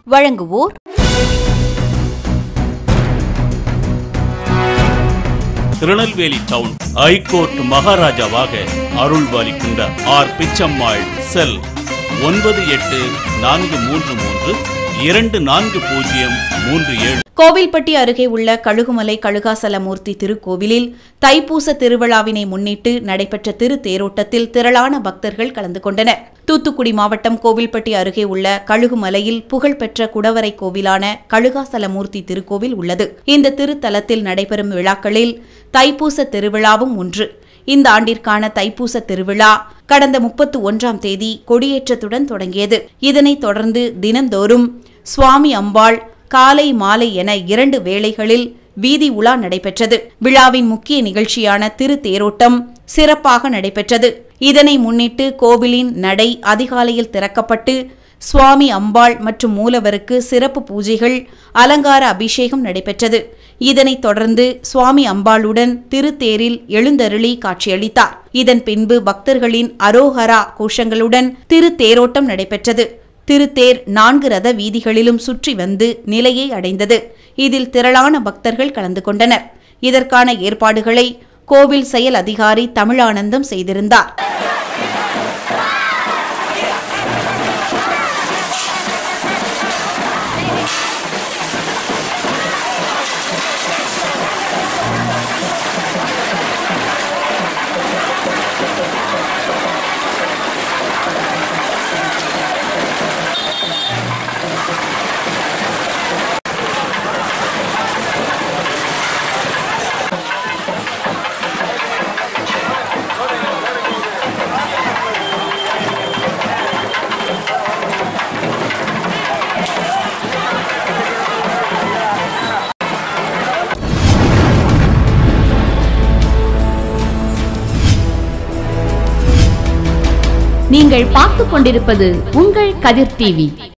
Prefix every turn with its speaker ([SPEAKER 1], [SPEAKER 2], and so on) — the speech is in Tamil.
[SPEAKER 1] வழங்குவோர்
[SPEAKER 2] திருநெல்வேலி டவுன் ஐகோர்ட் மகாராஜாவாக அருள்வாளிக்கின்ற ஆர் பிச்சம்மாள் செல் ஒன்பது எட்டு நான்கு மூன்று மூன்று இரண்டு நான்கு பூஜ்ஜியம் மூன்று ஏழு
[SPEAKER 1] கோவில்பட்டி அருகே உள்ள கழுகுமலை கழுகாசலமூர்த்தி திருக்கோவிலில் தைப்பூச திருவிழாவினை முன்னிட்டு நடைபெற்ற திரு தேரோட்டத்தில் திரளான பக்தர்கள் கலந்து கொண்டனர் தூத்துக்குடி மாவட்டம் கோவில்பட்டி அருகே உள்ள கழுகுமலையில் புகழ்பெற்ற குடவரை கோவிலான கழுகாசலமூர்த்தி திருக்கோவில் உள்ளது இந்த திருத்தலத்தில் நடைபெறும் விழாக்களில் தைப்பூச திருவிழாவும் ஒன்று இந்த ஆண்டிற்கான தைப்பூச திருவிழா கடந்த முப்பத்து ஒன்றாம் தேதி கொடியேற்றத்துடன் தொடங்கியது இதனைத் தொடர்ந்து தினந்தோறும் சுவாமி அம்பாள் காலை மாலை என இரண்டு வேளைகளில் வீதி உலா நடைபெற்றது விழாவின் முக்கிய நிகழ்ச்சியான திரு தேரோட்டம் சிறப்பாக நடைபெற்றது இதனை முன்னிட்டு கோவிலின் நடை அதிகாலையில் திறக்கப்பட்டு சுவாமி அம்பாள் மற்றும் மூலவருக்கு சிறப்பு பூஜைகள் அலங்கார அபிஷேகம் நடைபெற்றது இதனைத் தொடர்ந்து சுவாமி அம்பாளுடன் திருத்தேரில் எழுந்தருளி காட்சியளித்தார் இதன் பின்பு பக்தர்களின் அரோஹரா கோஷங்களுடன் திருத்தேரோட்டம் நடைபெற்றது திருத்தேர் நான்கு ரத வீதிகளிலும் சுற்றி வந்து நிலையை அடைந்தது இதில் திரளான பக்தர்கள் கலந்து கொண்டனர் இதற்கான ஏற்பாடுகளை கோவில் செயல் அதிகாரி தமிழானந்தம் செய்திருந்தார்
[SPEAKER 3] நீங்கள் பார்த்துக் கொண்டிருப்பது உங்கள் கதிர் டிவி